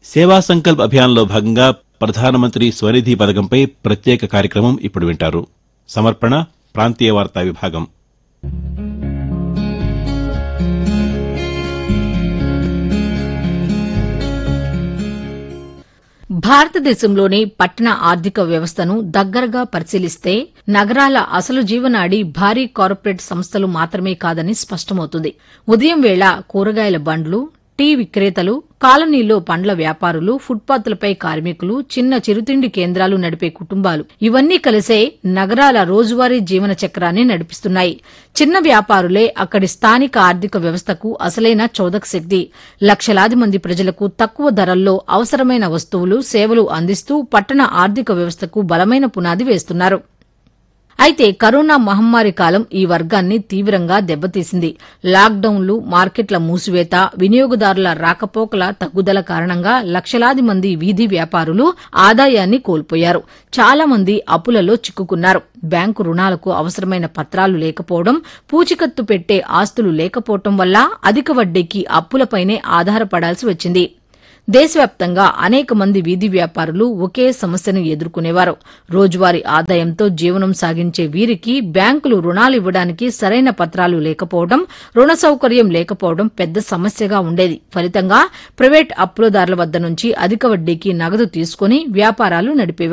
సేవా సంకల్ప్ అభియాన్లో భాగంగా ప్రధానమంత్రి స్వనిధి పథకంపై ప్రత్యేక కార్యక్రమం ఇప్పుడు వింటారు సమర్పణ ప్రాంతీయ వార్తా విభాగం భారతదేశంలోని పట్టణ ఆర్థిక వ్యవస్థను దగ్గరగా పరిశీలిస్తే నగరాల అసలు జీవనాడి భారీ కార్పొరేట్ సంస్థలు మాత్రమే కాదని స్పష్టమవుతుంది ఉదయం వేళ కూరగాయల బండ్లు టీ విక్రేతలు కాలనీలో పండ్ల వ్యాపారులు ఫుట్పాత్లపై కార్మికులు చిన్న చిరుతిండి కేంద్రాలు నడిపే కుటుంబాలు ఇవన్నీ కలిసే నగరాల రోజువారీ జీవన చక్రాన్ని నడిపిస్తున్నాయి చిన్న వ్యాపారులే అక్కడి స్థానిక ఆర్థిక వ్యవస్థకు అసలైన చోదక శక్తి లక్షలాది మంది ప్రజలకు తక్కువ ధరల్లో అవసరమైన వస్తువులు సేవలు అందిస్తూ పట్టణ ఆర్థిక వ్యవస్థకు బలమైన పునాది వేస్తున్నారు అయితే కరోనా మహమ్మారి కాలం ఈ వర్గాన్ని తీవ్రంగా దెబ్బతీసింది లాక్డౌన్లు మార్కెట్ల మూసివేత వినియోగదారుల రాకపోకల తగ్గుదల కారణంగా లక్షలాది మంది వీధి వ్యాపారులు ఆదాయాన్ని కోల్పోయారు చాలా మంది అప్పులలో చిక్కుకున్నారు బ్యాంకు రుణాలకు అవసరమైన పత్రాలు లేకపోవడం పూచికత్తు పెట్టే ఆస్తులు లేకపోవడం వల్ల అధిక వడ్డీకి అప్పులపైనే ఆధారపడాల్సి వచ్చింది దేశవ్యాప్తంగా అనేక మంది వీధి వ్యాపారులు ఒకే సమస్యను ఎదుర్కొనేవారు రోజువారీ ఆదాయంతో జీవనం సాగించే వీరికి బ్యాంకులు రుణాలు ఇవ్వడానికి సరైన పత్రాలు లేకపోవడం రుణ సౌకర్యం లేకపోవడం పెద్ద సమస్యగా ఉండేది ఫలితంగా ప్రైవేట్ అప్పులదారుల వద్ద నుంచి అధిక వడ్డీకి నగదు తీసుకుని వ్యాపారాలు నడిపేవారు